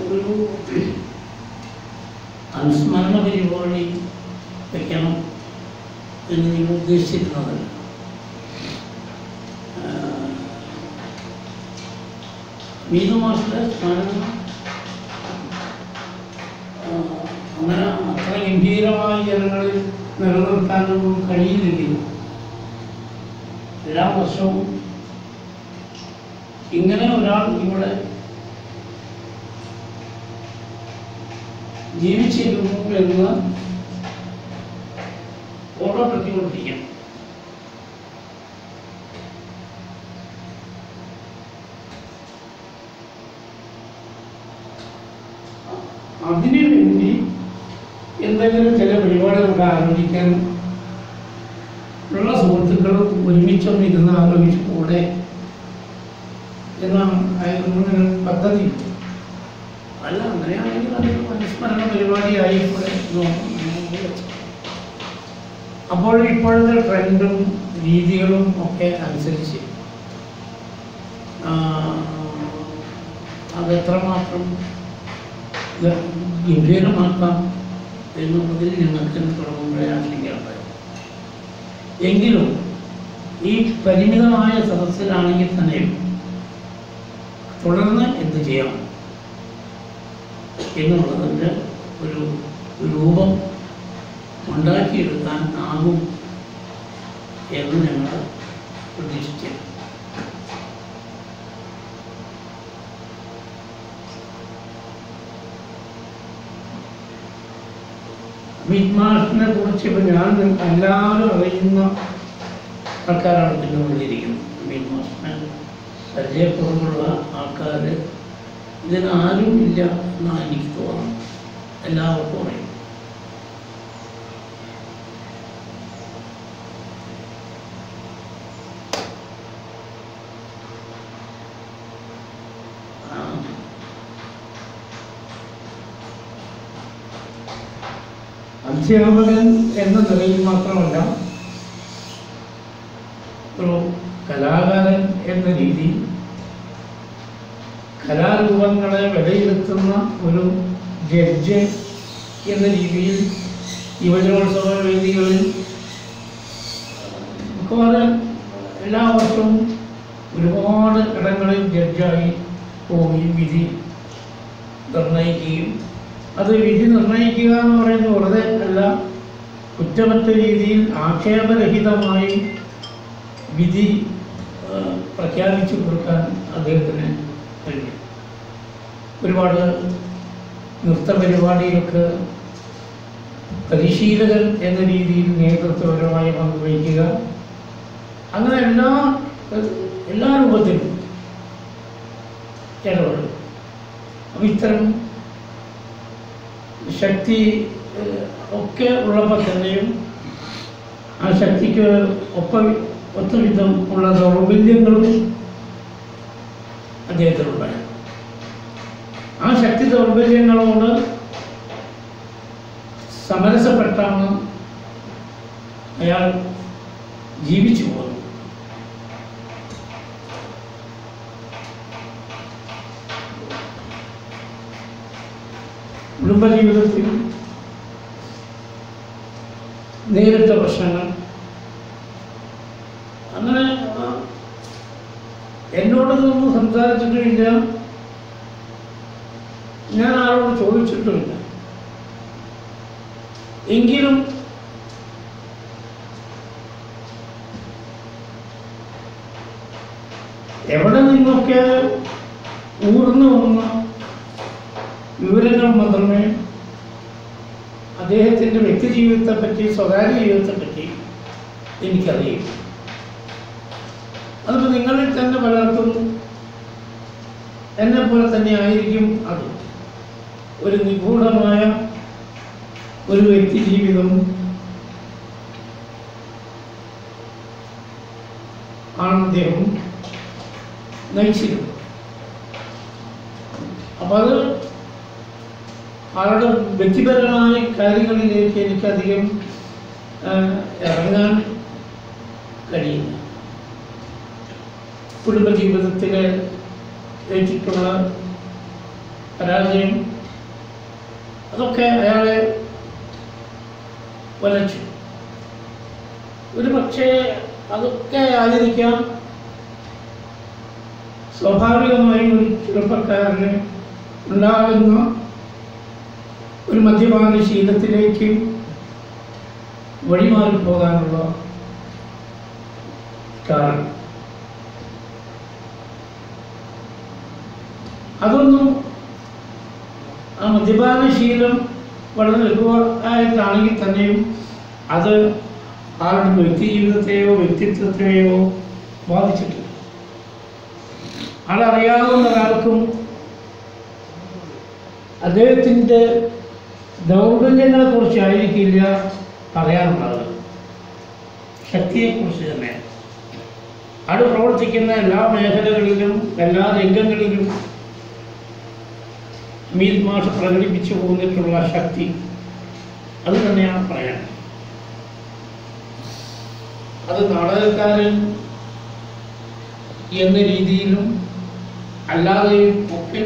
ഒരു അനുസ്മരണ പരിപാടി വയ്ക്കണം എന്ന് നിങ്ങൾ ഉദ്ദേശിച്ചിരുന്നതല്ല ആഹ് മീനു മാസ്റ്റർ സ്മരണം ആഹ് അങ്ങനെ അത്ര ഗംഭീരമായി ജനങ്ങളിൽ നിലനിർത്താനൊന്നും കഴിയില്ലെങ്കിൽ എല്ലാ വർഷവും ഇങ്ങനെ ഒരാൾ ഇവിടെ ജീവിച്ചിരുന്നു എന്ന് ഓർമ്മപ്പെടുത്തിക്കൊണ്ടിരിക്കണം അതിനു വേണ്ടി എന്തെങ്കിലും ചില പരിപാടികളൊക്കെ ആരംഭിക്കാൻ ഉള്ള സുഹൃത്തുക്കളും ഒരുമിച്ചൊന്ന് ഇരുന്ന് ആലോചിച്ച് കൂടെ എന്നാണ് ആയിരുന്നു ഒരു പദ്ധതി അല്ല അങ്ങനെയാണെങ്കിൽ അതൊരു അനുസ്മരണ പരിപാടിയായി കൂടെ നോക്കാം അപ്പോൾ ഇപ്പോഴത്തെ ട്രെൻഡും രീതികളും ഒക്കെ അനുസരിച്ച് ആ, അത് എത്രമാത്രം ഗ- ഗംഭീരമാക്കാം എന്നുള്ളതിൽ ഞങ്ങൾക്ക് തുടങ്ങുമ്പോഴേ ആശങ്കയുണ്ടായി എങ്കിലും ഈ പരിമിതമായ സദസ്സിലാണെങ്കിൽ തന്നെയും തുടർന്ന് എന്ത് ചെയ്യാം എന്നുള്ളതിൻ്റെ ഒരു രൂപം ഉണ്ടാക്കിയെടുക്കാൻ ആകും എന്ന് ഞങ്ങൾ പ്രതീക്ഷിച്ചു മിറ്റ്മാഷിനെ കുറിച്ച് ഇപ്പം ഞാൻ നി- എല്ലാവരും അറിയുന്ന ആൾക്കാരാണ് ഇതിൻ്റെ മുന്നിലിരിക്കുന്നത് മിറ്റ്മാഷിനെ പരിചയപ്പെടുന്നുള്ള ആൾക്കാർ ഇതിനാരും ഇല്ല എന്നാണ് എനിക്ക് തോന്നുന്നത് എല്ലാവർക്കും അറിയാം ആ, അധ്യാപകൻ എന്ന നിലയിൽ മാത്രമല്ല ഒരു കലാകാരൻ എന്ന രീതിയിൽ കലാരൂപങ്ങളെ വിലയിരുത്തുന്ന ഒരു ജഡ്ജ് എന്ന രീതിയിൽ യുവജനോത്സവ വേദികളിൽ മിക്കവാറും എല്ലാ വർഷവും ഒരുപാട് ഇടങ്ങളിൽ ജഡ്ജായി പോവുകയും വിധി നിർണയിക്കുകയും അത് വിധി നിർണയിക്കുക എന്ന് പറയുന്നത് വെറുതെ അല്ല കുറ്റമറ്റ രീതിയിൽ ആക്ഷേപരഹിതമായി വിധി ആ, പ്രഖ്യാപിച്ചു കൊടുക്കാൻ അദ്ദേഹത്തിന് കഴിയും ഒരുപാട് നൃത്ത പരിപാടികൾക്ക് പരിശീലകൻ എന്ന രീതിയിൽ നേതൃത്വപരമായി പങ്കുവയ്ക്കുക അങ്ങനെ എല്ലാ എല്ലാ രൂപത്തിലും ഇടപെടും അപ്പം ഇത്തരം ശക്തി ഏഹ്, ഒക്കെ ഉള്ളപ്പോൾ തന്നെയും ആ ശക്തിക്ക് ഒപ്പ ഒത്തവിധം ഉള്ള ദൗർബല്യങ്ങളും അദ്ദേഹത്തിനുണ്ടായി ആ ശക്തി ദൗർബല്യങ്ങളോട് സമരസപ്പെട്ടാണ് അയാൾ ജീവിച്ചു പോകുന്നത് കുടുംബജീവിതത്തിൽ നേരിട്ട പ്രശ്നങ്ങൾ അങ്ങനെ ആ, എന്നോടൊന്നും സംസാരിച്ചിട്ടുമില്ല ഞാൻ ആരോട് ചോദിച്ചിട്ടുമില്ല എങ്കിലും എവിടെ നിന്നൊക്കെ ഊർന്നു വന്ന വിവരങ്ങൾ മാത്രമേ അദ്ദേഹത്തിൻ്റെ വ്യക്തി ജീവിതത്തെപ്പറ്റി സ്വകാര്യ ജീവിതത്തെപ്പറ്റി എനിക്കറിയും അതിപ്പോൾ നിങ്ങളിൽ തന്നെ പലർക്കും എന്നെ പോലെ തന്നെ ആയിരിക്കും അത് ഒരു നിഗൂഢമായ ഒരു വ്യക്തി ജീവിതം ആണ് അദ്ദേഹം നയിച്ചിരുന്നത് അപ്പം അത് ആളുടെ വ്യക്തിപരമായ കാര്യങ്ങളിലേക്ക് എനിക്കധികം ആ, ഇറങ്ങാൻ കഴിയില്ല കുടുംബജീവിതത്തിൽ ഏറ്റിട്ടുള്ള പരാജയം അതൊക്കെ അയാളെ വലച്ചു ഒരു പക്ഷേ അതൊക്കെ ആയിരിക്കാം സ്വാഭാവികമായും ഒരു ചെറുപ്പക്കാരന് ഉണ്ടാകുന്ന ഒരു മദ്യപാന ശീലത്തിലേക്ക് വഴിമാറി പോകാനുള്ള കാരണം അതൊന്നും ആ മദ്യപാന ശീലം വളരെ ലഘുവായിട്ടാണെങ്കിൽ തന്നെയും അത് ആളുടെ വ്യക്തി ജീവിതത്തെയോ വ്യക്തിത്വത്തെയോ ബാധിച്ചിട്ടില്ല ആളറിയാവുന്ന ഒരാൾക്കും അദ്ദേഹത്തിൻ്റെ ദൗർബല്യങ്ങളെ കുറിച്ചായിരിക്കില്ല പറയാനുള്ളത് ശക്തിയെക്കുറിച്ച് തന്നെ ആട് പ്രവർത്തിക്കുന്ന എല്ലാ മേഖലകളിലും എല്ലാ രംഗങ്ങളിലും മീത് മാഷ് പ്രകടിപ്പിച്ചു പോന്നിട്ടുള്ള ശക്തി അത് തന്നെയാണ് പറയാൻ അത് നാടകക്കാരൻ എന്ന രീതിയിലും അല്ലാതെയും ഒക്കെ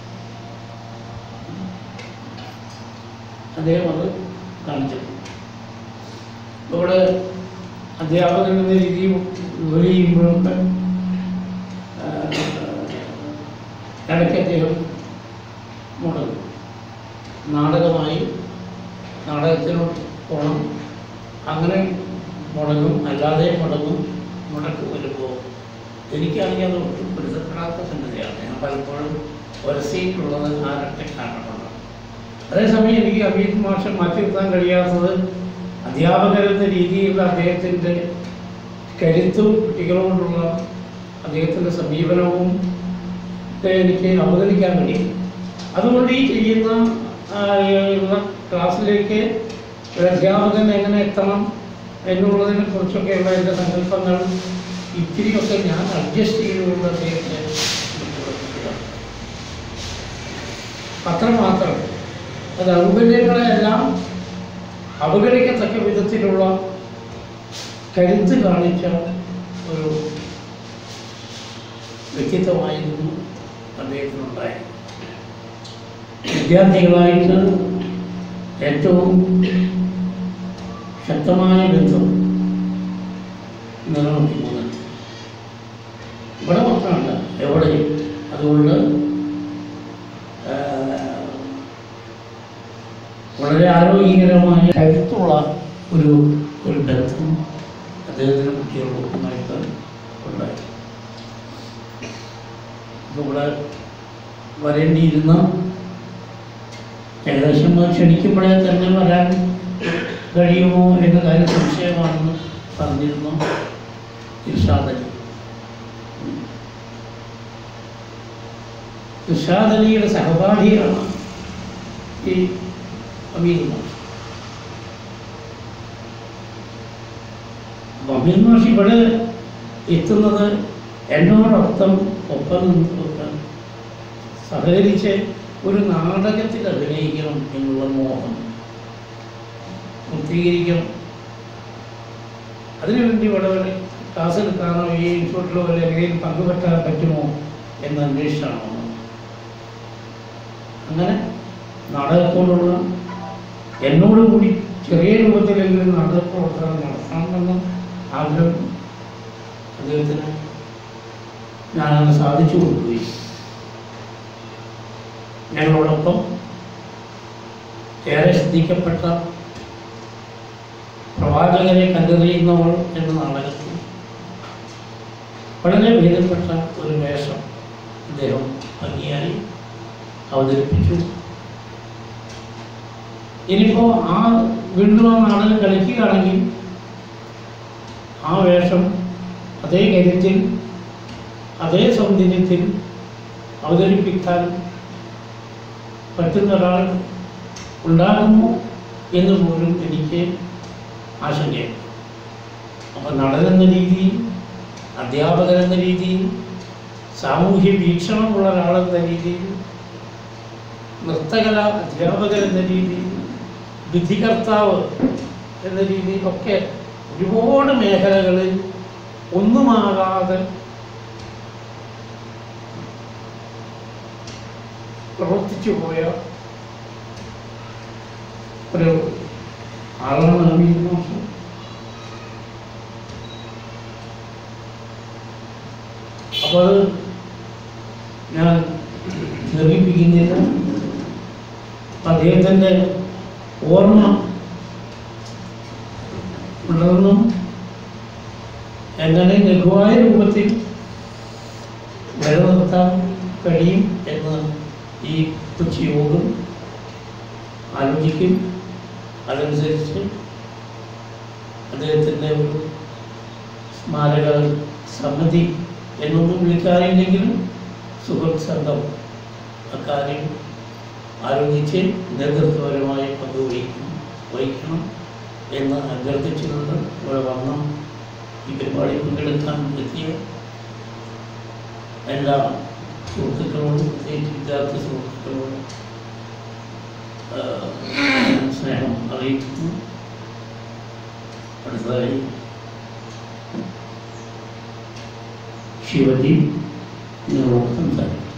അദ്ദേഹം അത് കാണിച്ചത് ഇവിടെ അധ്യാപകൻ എന്ന രീതിയിൽ ജോലി ചെയ്യുമ്പോഴൊക്കെ ആ, ഇടയ്ക്ക് അദ്ദേഹം മുടങ്ങും നാടകമായി നാടകത്തിലോട്ട് പോകണം അങ്ങനെ മുടങ്ങും അല്ലാതെ മുടങ്ങും മുടക്ക് വരുമ്പോൾ എനിക്കാണെങ്കിൽ അത് ഒട്ടും പൊരുത്തപ്പെടാത്ത സംഗതിയാണ് ഞാൻ പലപ്പോഴും ഒരസിയിട്ടുള്ളത് ആ രക്ഷ കാരണമാണ് അതേസമയം എനിക്ക് അമീത് മാഷെ മാറ്റി നിർത്താൻ കഴിയാത്തത് അധ്യാപകരെന്ന രീതിയിലുള്ള അദ്ദേഹത്തിൻ്റെ കരുത്തും കുട്ടികളോടുള്ള അദ്ദേഹത്തിൻ്റെ സമീപനവും ഒക്കെ എനിക്ക് അവതരിക്കാൻ കഴിയും അതുകൊണ്ട് ഈ ചെയ്യുന്ന ആ, ഉള്ള ക്ലാസ്സിലേക്ക് ഒരു അധ്യാപകൻ എങ്ങനെ എത്തണം എന്നുള്ളതിനെ കുറിച്ചൊക്കെയുള്ള എൻ്റെ സങ്കല്പങ്ങൾ ഇത്തിരിയൊക്കെ ഞാൻ അഡ്ജസ്റ്റ് ചെയ്തുകൊണ്ട് അദ്ദേഹത്തെ ഉൾപ്പെടുത്തുക. അത്രമാത്രം അത് ദൗർബല്യങ്ങളെല്ലാം അവഗണിക്കത്തക്ക വിധത്തിലുള്ള കരുത്ത് കാണിച്ച ഒരു വ്യക്തിത്വമായിരുന്നു അദ്ദേഹത്തിനുണ്ടായി വിദ്യാർത്ഥികളായിട്ട് ഏറ്റവും ശക്തമായ ബന്ധം നിലനിർത്തി പോകുന്നത് ഇവിടെ മാത്രമല്ല എവിടെയും അതുകൊണ്ട് ആ, വളരെ ആരോഗ്യകരമായ കരുത്തുള്ള ഒരു ഒരു ബന്ധം അദ്ദേഹത്തിന് കുട്ടികളോടുമായിട്ട് ഉണ്ടായി ഇപ്പൊ ഇവിടെ വരേണ്ടിയിരുന്ന ഏകദേശം ക്ഷണിക്കുമ്പോഴേ തന്നെ വരാൻ കഴിയുമോ എന്ന കാര്യം സംശയമാണെന്ന് പറഞ്ഞിരുന്നു ഇർഷാദലി ഇർഷാദലിയുടെ സഹപാഠിയാണ് ഈ അമീർ മാഷ് അപ്പൊ അമീർ മാഷ് ഇവിടെ എത്തുന്നത് എന്നോടൊപ്പം ഒപ്പം നിന്നൊക്കെ സഹകരിച്ച് ഒരു നാടകത്തിൽ അഭിനയിക്കണം എന്നുള്ള മോഹം പൂർത്തീകരിക്കണം അതിനുവേണ്ടി ഇവിടെ വരെ ക്ലാസ് എടുക്കാനോ ഈ ഇൻസ്റ്റിറ്റ്യൂട്ടിലോ വരെ എന്തെങ്കിലും പങ്കുപറ്റാൻ പറ്റുമോ എന്ന് അന്വേഷിച്ചാണ് വന്നത് അങ്ങനെ നാടകത്തോടുള്ള എന്നോട് കൂടി ചെറിയ രൂപത്തിലെങ്കിലും നാടക പ്രവർത്തനം നടത്തണമെന്ന ആഗ്രഹം അദ്ദേഹത്തിന് ഞാനത് സാധിച്ചു കൊടുക്കുകയും ഞങ്ങളോടൊപ്പം ഏറെ ശ്രദ്ധിക്കപ്പെട്ട പ്രവാചകനെ കല്ലെറിയുന്നവൾ എന്ന നാടകത്തിൽ വളരെ ഭേദപ്പെട്ട ഒരു വേഷം അദ്ദേഹം ഭംഗിയായി അവതരിപ്പിച്ചു ഇനിയിപ്പോൾ ആ വീണ്ടും ആ നാടകം കളിക്കുകയാണെങ്കിൽ ആ വേഷം അതേ കരുത്തിൽ അതേ സൗന്ദര്യത്തിൽ അവതരിപ്പിക്കാൻ പറ്റുന്ന ഒരാൾ ഉണ്ടാകുമോ എന്ന് പോലും എനിക്ക് ആശങ്കയുണ്ട് അപ്പം നടനെന്ന രീതിയിൽ അധ്യാപകരെന്ന രീതിയിൽ സാമൂഹ്യ വീക്ഷണമുള്ള ഒരാളെന്ന രീതിയിൽ നൃത്തകല അധ്യാപകരെന്ന രീതിയിൽ വിധികർത്താവ് എന്ന രീതിയിലൊക്കെ ഒരുപാട് മേഖലകളിൽ ഒന്നുമാകാതെ പ്രവർത്തി പ്രവർത്തിച്ചു പോയ ഒരു ആളാണ് അമീർ മാസം അപ്പോൾ അത് ഞാൻ നിർമ്മിപ്പിക്കുന്നില്ല അദ്ദേഹത്തിൻ്റെ ഓർമ്മ ഉള്ളതെന്നും എങ്ങനെ ലഘുവായ രൂപത്തിൽ നിലനിർത്താൻ കഴിയും എന്ന് ഈ കൊച്ചി യോഗം ആലോചിക്കും അതനുസരിച്ച് അദ്ദേഹത്തിൻ്റെ ഒരു സ്മാരക സമിതി എന്നൊന്നും വിളിക്കാറില്ലെങ്കിലും സുഹൃത്ത് സംഘം അക്കാര്യം ആലോചിച്ച് നേതൃത്വപരമായി പങ്കുവഹിക്കും വഹിക്കണം എന്ന് അഭ്യർത്ഥിച്ചിട്ടുണ്ട് ഇവിടെ വന്ന ഈ പരിപാടി പങ്കെടുക്കാൻ എത്തിയ എല്ലാ സുഹൃത്തുക്കളോടും പ്രത്യേകിച്ച് വിദ്യാർത്ഥി സുഹൃത്തുക്കളോടും ആ, ഞാൻ സ്നേഹം അറിയിക്കുന്നു അടുത്തതായി ശിവജി നിങ്ങളോട് സംസാരിക്കും